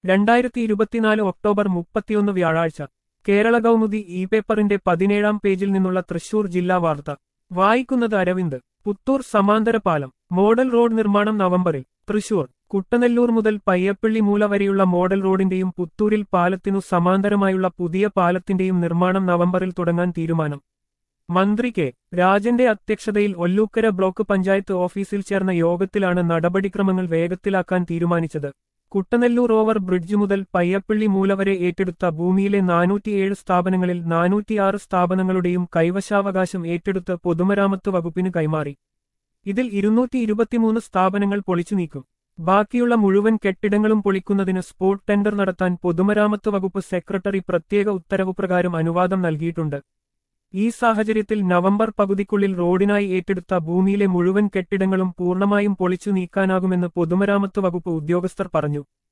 രണ്ടായിരത്തി ഇരുപത്തിനാല് ഒക്ടോബർ മുപ്പത്തിയൊന്ന് വ്യാഴാഴ്ച കേരള കൗമുദി ഇ പേപ്പറിന്റെ പതിനേഴാം പേജിൽ നിന്നുള്ള തൃശൂർ ജില്ലാ വാർത്ത വായിക്കുന്നത് അരവിന്ദ് പുത്തൂർ സമാന്തര പാലം മോഡൽ റോഡ് നിർമ്മാണം നവംബറിൽ തൃശൂർ കുട്ടനെല്ലൂർ മുതൽ പയ്യപ്പള്ളി മൂല വരെയുള്ള മോഡൽ റോഡിന്റെയും പുത്തൂരിൽ പാലത്തിനു സമാന്തരമായുള്ള പുതിയ പാലത്തിന്റെയും നിർമ്മാണം നവംബറിൽ തുടങ്ങാൻ തീരുമാനം മന്ത്രി കെ രാജന്റെ അധ്യക്ഷതയിൽ ഒല്ലൂക്കര ബ്ലോക്ക് പഞ്ചായത്ത് ഓഫീസിൽ ചേർന്ന യോഗത്തിലാണ് നടപടിക്രമങ്ങൾ വേഗത്തിലാക്കാൻ തീരുമാനിച്ചത് കുട്ടനെല്ലൂർ ഓവർ ബ്രിഡ്ജ് മുതൽ പയ്യപ്പള്ളി മൂല വരെ ഏറ്റെടുത്ത ഭൂമിയിലെ നാനൂറ്റിയേഴ് സ്ഥാപനങ്ങളിൽ നാനൂറ്റിയാറ് സ്ഥാപനങ്ങളുടെയും കൈവശാവകാശം ഏറ്റെടുത്ത് പൊതുമരാമത്ത് വകുപ്പിന് കൈമാറി ഇതിൽ ഇരുന്നൂറ്റി ഇരുപത്തിമൂന്ന് സ്ഥാപനങ്ങൾ പൊളിച്ചു നീക്കും ബാക്കിയുള്ള മുഴുവൻ കെട്ടിടങ്ങളും പൊളിക്കുന്നതിന് സ്പോട്ട് ടെൻഡർ നടത്താൻ പൊതുമരാമത്ത് വകുപ്പ് സെക്രട്ടറി പ്രത്യേക ഉത്തരവ് പ്രകാരം അനുവാദം നൽകിയിട്ടുണ്ട് ഈ സാഹചര്യത്തിൽ നവംബർ പകുതിക്കുള്ളിൽ റോഡിനായി ഏറ്റെടുത്ത ഭൂമിയിലെ മുഴുവൻ കെട്ടിടങ്ങളും പൂർണ്ണമായും പൊളിച്ചു നീക്കാനാകുമെന്ന് പൊതുമരാമത്ത് വകുപ്പ് ഉദ്യോഗസ്ഥർ പറഞ്ഞു